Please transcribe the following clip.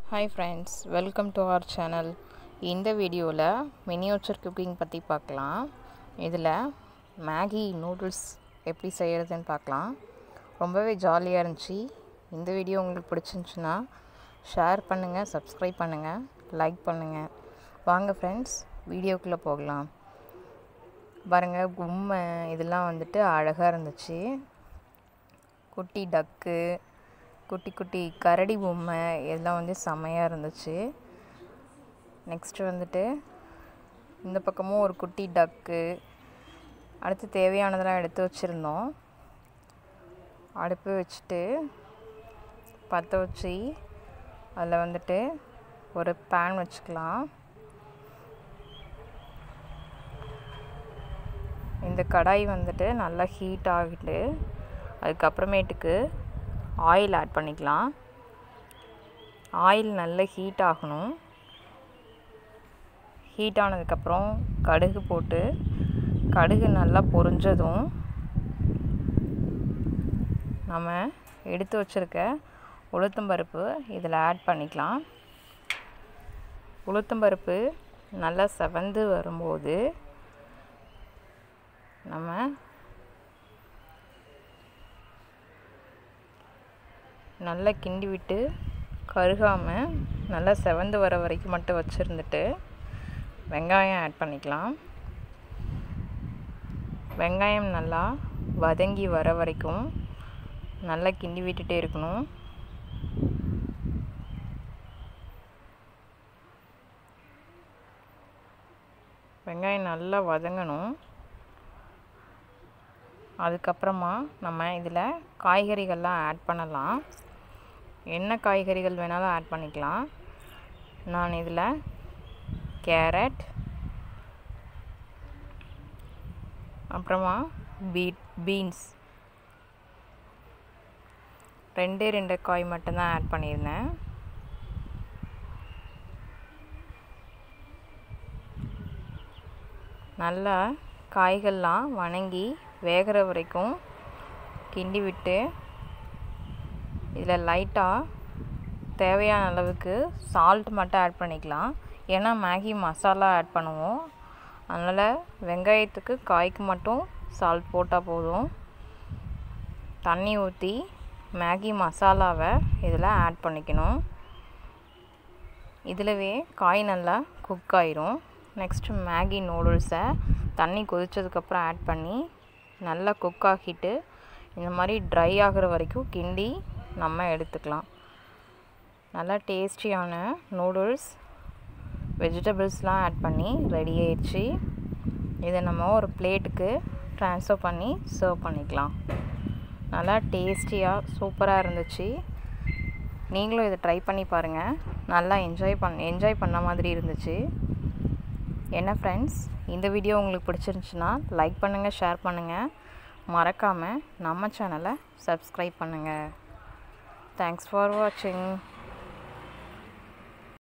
hi friends welcome to our channel இந்த வீடியோவில் மினியோச்சர் cooking பற்றி பார்க்கலாம் இதில் மேகி நூடுல்ஸ் எப்படி செய்கிறதுன்னு பார்க்கலாம் ரொம்பவே ஜாலியாக இருந்துச்சு இந்த வீடியோ உங்களுக்கு பிடிச்சிருந்துச்சுன்னா ஷேர் பண்ணுங்கள் சப்ஸ்கிரைப் பண்ணுங்கள் லைக் பண்ணுங்கள் வாங்க ஃப்ரெண்ட்ஸ் வீடியோக்குள்ளே போகலாம் பாருங்கள் கும்மை இதெல்லாம் வந்துட்டு அழகாக இருந்துச்சு குட்டி டக்கு குட்டி குட்டி கரடி பொம்மை இதெல்லாம் வந்து செமையாக இருந்துச்சு நெக்ஸ்ட்டு வந்துட்டு இந்த பக்கமும் ஒரு குட்டி டக்கு அடுத்து தேவையானதெல்லாம் எடுத்து வச்சுருந்தோம் அடுப்பு வச்சுட்டு பற்ற வச்சு அதில் வந்துட்டு ஒரு பேன் வச்சுக்கலாம் இந்த கடாய் வந்துட்டு நல்லா ஹீட் ஆகிட்டு அதுக்கப்புறமேட்டுக்கு ஆயில் ஆட் பண்ணிக்கலாம் ஆயில் நல்லா ஹீட் ஆகணும் ஹீட் ஆனதுக்கப்புறம் கடுகு போட்டு கடுகு நல்லா பொரிஞ்சதும் நம்ம எடுத்து வச்சுருக்க உளுத்தம்பருப்பு இதில் ஆட் பண்ணிக்கலாம் உளுத்தம்பருப்பு நல்லா செவந்து வரும்போது நம்ம நல்லா கிண்டி விட்டு கருகாமல் நல்லா செவந்து வர வரைக்கும் மட்டும் வச்சுருந்துட்டு வெங்காயம் ஆட் பண்ணிக்கலாம் வெங்காயம் நல்லா வதங்கி வர வரைக்கும் நல்லா கிண்டி விட்டுட்டே இருக்கணும் வெங்காயம் நல்லா வதங்கணும் அதுக்கப்புறமா நம்ம இதில் காய்கறிகள்லாம் ஆட் பண்ணலாம் என்ன காய்கறிகள் வேணாலும் ஆட் பண்ணிக்கலாம் நான் இதில் கேரட் அப்புறமா பீட் பீன்ஸ் ரெண்டே ரெண்டு காய் மட்டும்தான் ஆட் பண்ணியிருந்தேன் நல்லா காய்கள்லாம் வணங்கி வேகிற வரைக்கும் கிண்டி விட்டு இதில் லைட்டாக தேவையான அளவுக்கு சால்ட் மட்டும் ஆட் பண்ணிக்கலாம் ஏன்னா மேகி மசாலா ஆட் பண்ணுவோம் அதனால் வெங்காயத்துக்கு காய்க்கு மட்டும் சால்ட் போட்டால் போதும் தண்ணி ஊற்றி மேகி மசாலாவை இதில் ஆட் பண்ணிக்கணும் இதிலவே காய் நல்லா குக் ஆயிரும் நெக்ஸ்ட்டு மேகி நூடுல்ஸை தண்ணி கொதித்ததுக்கப்புறம் ஆட் பண்ணி நல்லா குக் ஆக்கிட்டு இந்த மாதிரி ட்ரை ஆகிற வரைக்கும் கிண்டி நம்ம எடுத்துக்கலாம் நல்லா டேஸ்டியான நூடுல்ஸ் வெஜிடபிள்ஸ்லாம் ஆட் பண்ணி ரெடி ஆயிடுச்சு இதை நம்ம ஒரு பிளேட்டுக்கு ட்ரான்ஸ்ஃபர் பண்ணி சர்வ் பண்ணிக்கலாம் நல்லா டேஸ்டியாக சூப்பராக இருந்துச்சு நீங்களும் இதை ட்ரை பண்ணி பாருங்கள் நல்லா என்ஜாய் பண் என்ஜாய் பண்ண மாதிரி இருந்துச்சு என்ன ஃப்ரெண்ட்ஸ் இந்த வீடியோ உங்களுக்கு பிடிச்சிருந்துச்சுன்னா லைக் பண்ணுங்கள் ஷேர் பண்ணுங்கள் மறக்காமல் நம்ம சேனலை சப்ஸ்கிரைப் பண்ணுங்கள் தேங்க்ஸ் ஃபார் வாட்சிங்